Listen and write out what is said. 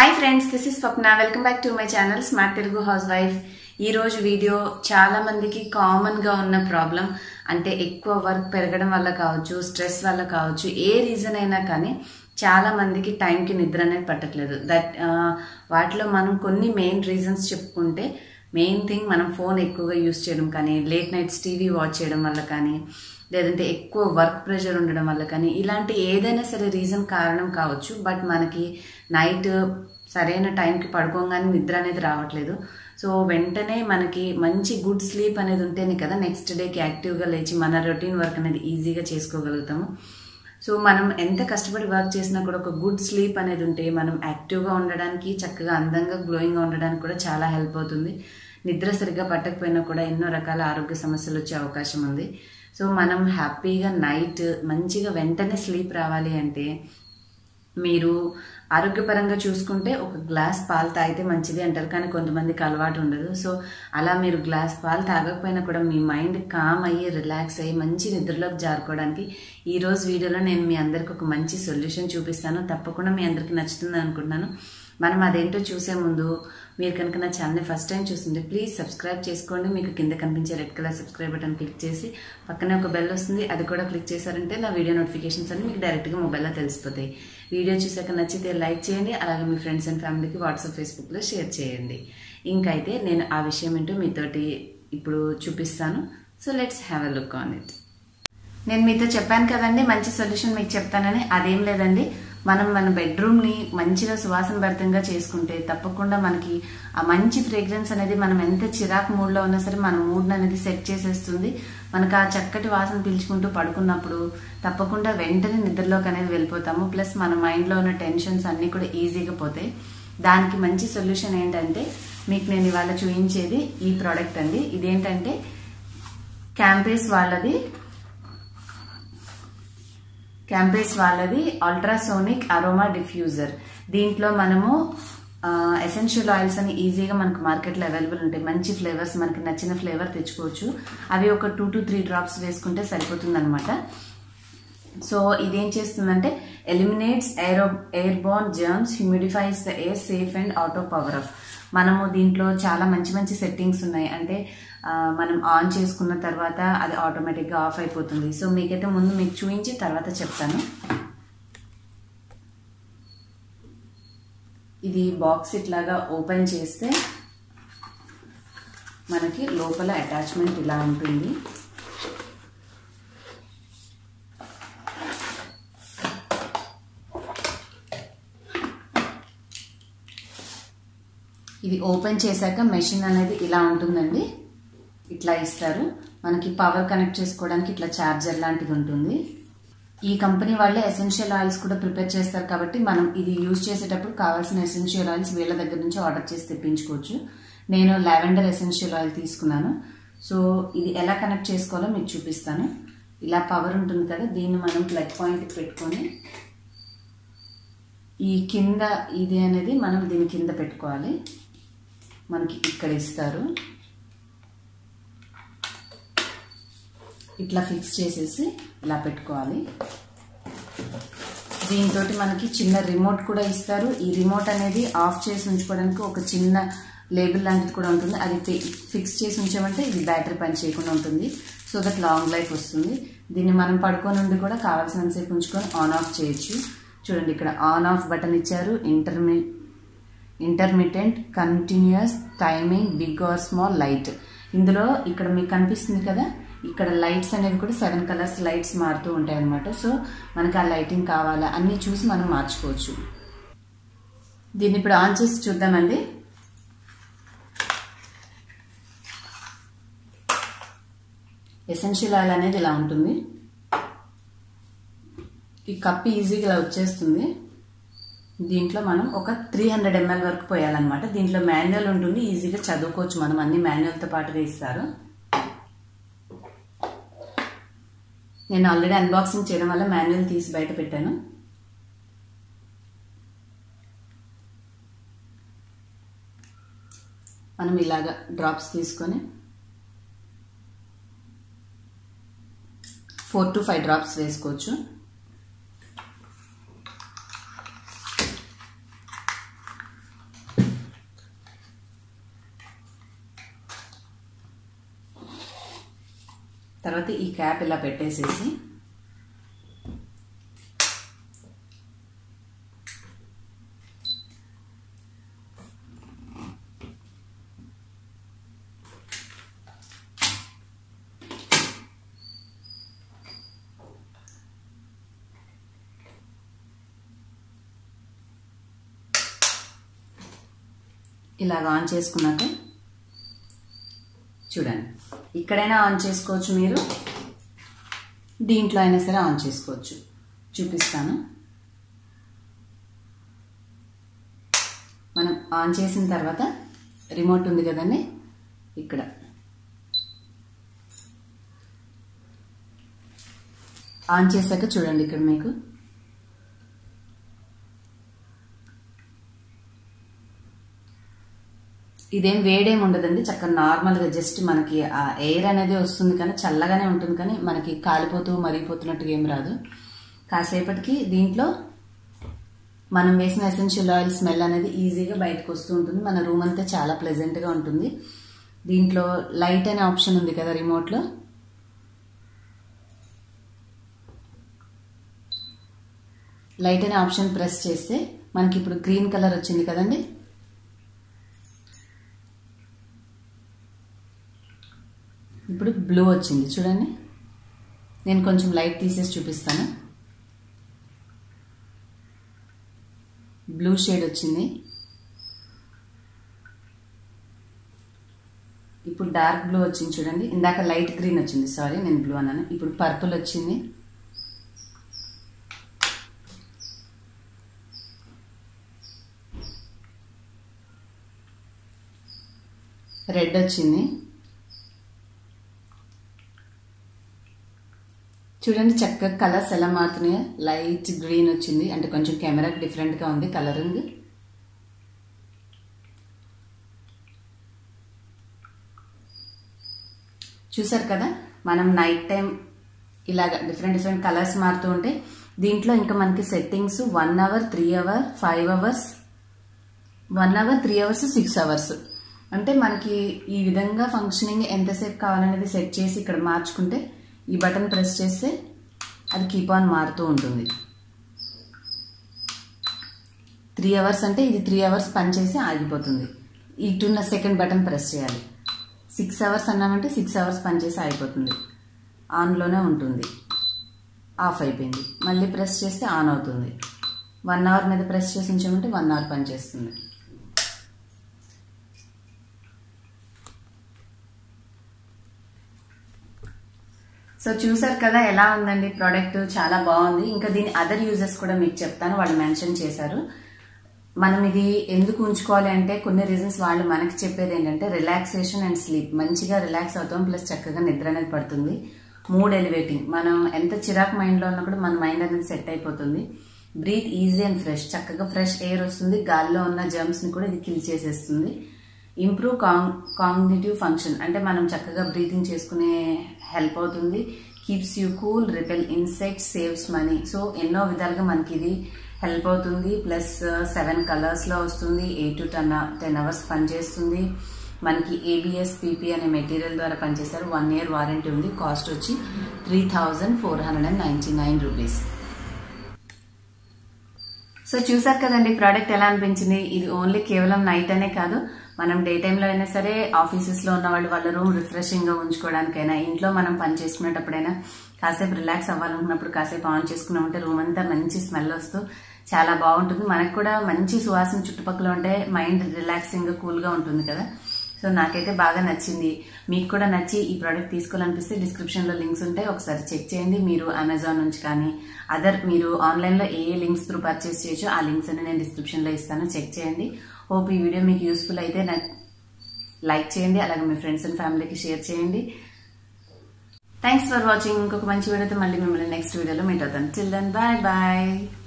hi friends this is Swapna welcome back to my channel smart Telugu housewife ఈ రోజు video చాలా మందికి common గా ఉన్న ప్రాబ్లం అంటే ఎక్కువ వర్క్ పెరగడం వల్ల కావచ్చు స్ట్రెస్ వల్ల కావచ్చు ఏ రీజన్ అయినా కానీ చాలా మందికి టైంకి నిద్ర అనేది పట్టట్లేదు దట్ వాటిలో మనం కొన్ని మెయిన్ రీజన్స్ చెప్పుకుంటే మెయిన్ థింగ్ మనం ఫోన్ ఎక్కువగా యూస్ చేయడం కానీ లేట్ నైట్స్ టీవీ వాచ్ చేయడం వల్ల కానీ లేదంటే ఎక్కువ వర్క్ ప్రెషర్ ఉండడం వల్ల కానీ ఇలాంటి ఏదైనా సరే రీజన్ కారణం కావచ్చు బట్ మనకి నైట్ సరైన టైంకి పడుకోగానే నిద్ర అనేది రావట్లేదు సో వెంటనే మనకి మంచి గుడ్ స్లీప్ అనేది ఉంటేనే కదా నెక్స్ట్ డేకి యాక్టివ్గా లేచి మన రొటీన్ వర్క్ అనేది ఈజీగా చేసుకోగలుగుతాము సో మనం ఎంత కష్టపడి వర్క్ చేసినా కూడా ఒక గుడ్ స్లీప్ అనేది ఉంటే మనం యాక్టివ్గా ఉండడానికి చక్కగా అందంగా గ్లోయింగ్గా ఉండడానికి కూడా చాలా హెల్ప్ అవుతుంది నిద్ర సరిగ్గా పట్టకపోయినా కూడా ఎన్నో రకాల ఆరోగ్య సమస్యలు వచ్చే అవకాశం ఉంది సో మనం హ్యాపీగా నైట్ మంచిగా వెంటనే స్లీప్ రావాలి అంటే మీరు ఆరోగ్యపరంగా చూసుకుంటే ఒక గ్లాస్ పాలు తాగితే మంచిది అంటారు కానీ కొంతమందికి అలవాటు ఉండదు సో అలా మీరు గ్లాస్ పాలు తాగకపోయినా కూడా మీ మైండ్ కామ్ అయ్యి రిలాక్స్ అయ్యి మంచి నిద్రలోకి జారుకోవడానికి ఈ రోజు వీడియోలో నేను మీ అందరికి ఒక మంచి సొల్యూషన్ చూపిస్తాను తప్పకుండా మీ అందరికి నచ్చుతుంది అనుకుంటున్నాను మనం అదేంటో చూసే ముందు మీరు కనుక నా ఛానల్ని ఫస్ట్ టైం చూస్తుంటే ప్లీజ్ సబ్స్క్రైబ్ చేసుకోండి మీకు కింద కనిపించే red colour subscribe button click చేసి పక్కనే ఒక బెల్ వస్తుంది అది కూడా క్లిక్ చేశారంటే నా వీడియో నోటిఫికేషన్స్ అన్ని మీకు డైరెక్ట్గా మొబైల్లో తెలిసిపోతాయి వీడియో చూసాక నచ్చితే లైక్ చేయండి అలాగే మీ ఫ్రెండ్స్ అండ్ ఫ్యామిలీకి వాట్సాప్ ఫేస్బుక్లో షేర్ చేయండి ఇంకైతే నేను ఆ విషయం ఏంటో మీతోటి ఇప్పుడు చూపిస్తాను so let's have a look on it నేను మీతో చెప్పాను కదండి మంచి సొల్యూషన్ మీకు చెప్తానని అదేం లేదండి మనం మన బెడ్రూమ్ని మంచిగా సువాసన భరితంగా చేసుకుంటే తప్పకుండా మనకి ఆ మంచి ఫ్రేగ్రెన్స్ అనేది మనం ఎంత చిరాకు మూడ్లో ఉన్నా సరే మన మూడ్ అనేది సెట్ చేసేస్తుంది మనకు ఆ చక్కటి వాసన పీల్చుకుంటూ పడుకున్నప్పుడు తప్పకుండా వెంటనే నిద్రలోకి అనేది వెళ్ళిపోతాము ప్లస్ మన మైండ్లో ఉన్న టెన్షన్స్ అన్నీ కూడా ఈజీగా పోతాయి దానికి మంచి సొల్యూషన్ ఏంటంటే మీకు నేను ఇవాళ చూపించేది ఈ ప్రోడక్ట్ అండి ఇదేంటంటే క్యాంపేస్ వాళ్ళది క్యాంపేస్ వాళ్ళది అల్ట్రాసోనిక్ అరోమా డిఫ్యూజర్ దీంట్లో మనము ఎసెన్షియల్ ఆయిల్స్ అని ఈజీగా మనకు మార్కెట్లో అవైలబుల్ ఉంటాయి మంచి ఫ్లేవర్స్ మనకి నచ్చిన ఫ్లేవర్ తెచ్చుకోవచ్చు అవి ఒక టూ టు త్రీ డ్రాప్స్ వేసుకుంటే సరిపోతుంది అనమాట సో ఇదేం చేస్తుందంటే ఎలిమినేట్స్ ఎయిరో airborne germs humidifies the air safe and auto power off మనము దీంట్లో చాలా మంచి మంచి సెట్టింగ్స్ ఉన్నాయి అంటే మనం ఆన్ చేసుకున్న తర్వాత అది ఆటోమేటిక్గా ఆఫ్ అయిపోతుంది సో మీకైతే ముందు మీకు చూపించి తర్వాత చెప్తాను ఇది బాక్స్ ఇట్లాగా ఓపెన్ చేస్తే మనకి లోపల అటాచ్మెంట్ ఇలా ఉంటుంది ఇది ఓపెన్ చేశాక మెషిన్ అనేది ఇలా ఉంటుందండి ఇట్లా ఇస్తారు మనకి పవర్ కనెక్ట్ చేసుకోవడానికి ఇట్లా ఛార్జర్ లాంటిది ఉంటుంది ఈ కంపెనీ వాళ్ళే ఎసెన్షియల్ ఆయిల్స్ కూడా ప్రిపేర్ చేస్తారు కాబట్టి మనం ఇది యూజ్ చేసేటప్పుడు కావాల్సిన ఎసెన్షియల్ ఆయిల్స్ వీళ్ళ దగ్గర నుంచి ఆర్డర్ చేసి తెప్పించుకోవచ్చు నేను లావెండర్ ఎసెన్షియల్ ఆయిల్ తీసుకున్నాను సో ఇది ఎలా కనెక్ట్ చేసుకోవాలో మీకు చూపిస్తాను ఇలా పవర్ ఉంటుంది కదా దీన్ని మనం ప్లగ్ పాయింట్ పెట్టుకొని ఈ కింద ఇది అనేది మనం దీని కింద పెట్టుకోవాలి మనకి ఇక్కడ ఇస్తారు ఇట్లా ఫిక్స్ చేసేసి ఇలా పెట్టుకోవాలి దీంతో మనకి చిన్న రిమోట్ కూడా ఇస్తారు ఈ రిమోట్ అనేది ఆఫ్ చేసి ఉంచుకోవడానికి ఒక చిన్న లేబుల్ లాంటిది కూడా ఉంటుంది అది ఫిక్స్ చేసి ఉంచామంటే ఇది బ్యాటరీ పని చేయకుండా ఉంటుంది సో దట్ లాంగ్ లైఫ్ వస్తుంది దీన్ని మనం పడుకొని ఉండి కూడా కావాల్సినంతసేపు ఉంచుకొని ఆన్ ఆఫ్ చేయొచ్చు చూడండి ఇక్కడ ఆన్ ఆఫ్ బటన్ ఇచ్చారు ఇంటర్మి intermittent continuous timing big or small light ఇందులో ఇక్కడ మీకు కనిపిస్తుంది కదా ఇక్కడ లైట్స్ అనేవి కూడా సెవెన్ కలర్స్ లైట్స్ మారుతూ ఉంటాయి అనమాట సో మనకి ఆ లైటింగ్ కావాలా అన్నీ చూసి మనం మార్చుకోవచ్చు దీన్ని ఇప్పుడు ఆన్ చేసి చూద్దామండి ఎసెన్షియల్ ఆయిల్ అనేది ఇలా ఉంటుంది ఈ కప్ ఈజీగా ఇలా వచ్చేస్తుంది దీంట్లో మనం ఒక త్రీ హండ్రెడ్ ఎంఎల్ వరకు పోయాలన్నమాట దీంట్లో మాన్యువల్ ఉంటుంది ఈజీగా చదువుకోవచ్చు మనం అన్ని మాన్యువల్తో పాటుగా ఇస్తారు నేను ఆల్రెడీ అన్బాక్సింగ్ చేయడం వల్ల మాన్యువల్ తీసి బయట పెట్టాను మనం ఇలాగ డ్రాప్స్ తీసుకొని ఫోర్ టు ఫైవ్ డ్రాప్స్ వేసుకోవచ్చు తర్వాత ఈ క్యాప్ ఇలా పెట్టేసేసి ఇలాగ ఆన్ చేసుకున్నాక చూడండి ఇక్కడైనా ఆన్ చేసుకోవచ్చు మీరు దీంట్లో అయినా సరే ఆన్ చేసుకోవచ్చు చూపిస్తాను మనం ఆన్ చేసిన తర్వాత రిమోట్ ఉంది కదండి ఇక్కడ ఆన్ చేశాక చూడండి ఇక్కడ మీకు ఇదేం వేడేం ఉండదండి చక్కగా నార్మల్గా జస్ట్ మనకి ఆ ఎయిర్ అనేది వస్తుంది కానీ చల్లగానే ఉంటుంది కానీ మనకి కాలిపోతూ మరిగిపోతున్నట్టుగా ఏం రాదు కాసేపటికి దీంట్లో మనం వేసిన ఎసెన్షియల్ ఆయిల్ స్మెల్ అనేది ఈజీగా బయటకు వస్తూ ఉంటుంది మన రూమ్ అంతా చాలా ప్లెజెంట్గా ఉంటుంది దీంట్లో లైట్ అనే ఆప్షన్ ఉంది కదా రిమోట్లో లైట్ అనే ఆప్షన్ ప్రెస్ చేస్తే మనకి ఇప్పుడు గ్రీన్ కలర్ వచ్చింది కదండి ఇప్పుడు బ్లూ వచ్చింది చూడండి నేను కొంచెం లైట్ తీసేసి చూపిస్తాను బ్లూ షేడ్ వచ్చింది ఇప్పుడు డార్క్ బ్లూ వచ్చింది చూడండి ఇందాక లైట్ గ్రీన్ వచ్చింది సారీ నేను బ్లూ అన్నాను ఇప్పుడు పర్పుల్ వచ్చింది రెడ్ వచ్చింది చూడండి చక్కగా కలర్స్ ఎలా మారుతున్నాయో లైట్ గ్రీన్ వచ్చింది అంటే కొంచెం కెమెరాకి డిఫరెంట్గా ఉంది కలరింగ్ చూసారు కదా మనం నైట్ టైం ఇలాగ డిఫరెంట్ డిఫరెంట్ కలర్స్ మారుతూ ఉంటే దీంట్లో ఇంకా మనకి settings one hour three hour five hours one hour three hours six hours అంటే మనకి ఈ విధంగా ఫంక్షనింగ్ ఎంతసేపు కావాలనేది సెట్ చేసి ఇక్కడ మార్చుకుంటే ఈ బటన్ ప్రెస్ చేస్తే అది కీప్ ఆన్ మారుతూ ఉంటుంది త్రీ అవర్స్ అంటే ఇది త్రీ అవర్స్ పనిచేసి ఆగిపోతుంది ఇటున్న సెకండ్ బటన్ ప్రెస్ చేయాలి సిక్స్ అవర్స్ అన్నామంటే సిక్స్ అవర్స్ పనిచేసి ఆగిపోతుంది ఆన్లోనే ఉంటుంది ఆఫ్ అయిపోయింది మళ్ళీ ప్రెస్ చేస్తే ఆన్ అవుతుంది వన్ అవర్ మీద ప్రెస్ చేసి ఉంచామంటే వన్ అవర్ పనిచేస్తుంది సో చూసారు కదా ఎలా ఉందండి ప్రోడక్ట్ చాలా బాగుంది ఇంకా దీని అదర్ యూజెస్ కూడా మీకు చెప్తాను వాళ్ళు మెన్షన్ చేశారు మనం ఇది ఎందుకు ఉంచుకోవాలి అంటే కొన్ని రీజన్స్ వాళ్ళు మనకి చెప్పేది ఏంటంటే రిలాక్సేషన్ అండ్ స్లీప్ మంచిగా రిలాక్స్ అవుతాం ప్లస్ చక్కగా నిద్ర అనేది పడుతుంది మూడ్ ఎలివేటింగ్ మనం ఎంత చిరాకు మైండ్లో ఉన్నా కూడా మన మైండ్ అనేది సెట్ అయిపోతుంది బ్రీత్ ఈజీ అండ్ ఫ్రెష్ చక్కగా ఫ్రెష్ ఎయిర్ వస్తుంది గాల్లో ఉన్న జర్మ్స్ని కూడా ఇది కిల్ చేసేస్తుంది ఇంప్రూవ్ కాంగ్ కాంగ్నిటివ్ ఫంక్షన్ అంటే మనం చక్కగా బ్రీతింగ్ చేసుకునే హెల్ప్ అవుతుంది keeps you cool repel insects saves money so ఎన్నో విధాలుగా మనకి ఇది హెల్ప్ అవుతుంది ప్లస్ సెవెన్ కలర్స్లో వస్తుంది eight to ten ten hours పనిచేస్తుంది మనకి ఏబిఎస్ పీపీ అనే మెటీరియల్ ద్వారా పనిచేస్తారు వన్ ఇయర్ వారంటీ ఉంది కాస్ట్ వచ్చి three thousand four hundred and ninety nine rupees so చూసారు కదండి ప్రోడక్ట్ ఎలా అనిపించింది ఇది ఓన్లీ కేవలం నైట్ అనే కాదు మనం డే టైంలో అయినా సరే ఆఫీసెస్లో ఉన్న వాళ్ళు వాళ్ళ రూమ్ రిఫ్రెషింగ్గా ఉంచుకోవడానికైనా ఇంట్లో మనం పని చేసుకునేటప్పుడైనా కాసేపు రిలాక్స్ అవ్వాలనుకున్నప్పుడు కాసేపు ఆన్ చేసుకున్నామంటే రూమ్ అంతా మంచి స్మెల్ వస్తూ చాలా బాగుంటుంది మనకు కూడా మంచి సువాసన చుట్టుపక్కల ఉంటే మైండ్ రిలాక్సింగ్గా కూల్గా ఉంటుంది కదా సో నాకైతే బాగా నచ్చింది మీకు కూడా నచ్చి ఈ ప్రోడక్ట్ తీసుకోవాలనిపిస్తే డిస్క్రిప్షన్లో లింక్స్ ఉంటాయి ఒకసారి చెక్ చేయండి మీరు అమెజాన్ నుంచి కానీ అదర్ మీరు ఆన్లైన్లో ఏ ఏ లింక్స్ త్రూ పర్చేస్ చేయొచ్చు ఆ లింక్స్ అన్ని నేను డిస్క్రిప్షన్లో ఇస్తాను చెక్ చేయండి హోప్ ఈ వీడియో మీకు యూస్ఫుల్ అయితే నాకు లైక్ చేయండి అలాగే మీ ఫ్రెండ్స్ అండ్ ఫ్యామిలీకి షేర్ చేయండి థ్యాంక్స్ ఫర్ వాచింగ్ ఇంకొక మంచి వీడియోతో మళ్ళీ మిమ్మల్ని నెక్స్ట్ వీడియోలో మీట్ అవుతాను చిల్ దెన్ బాయ్ బాయ్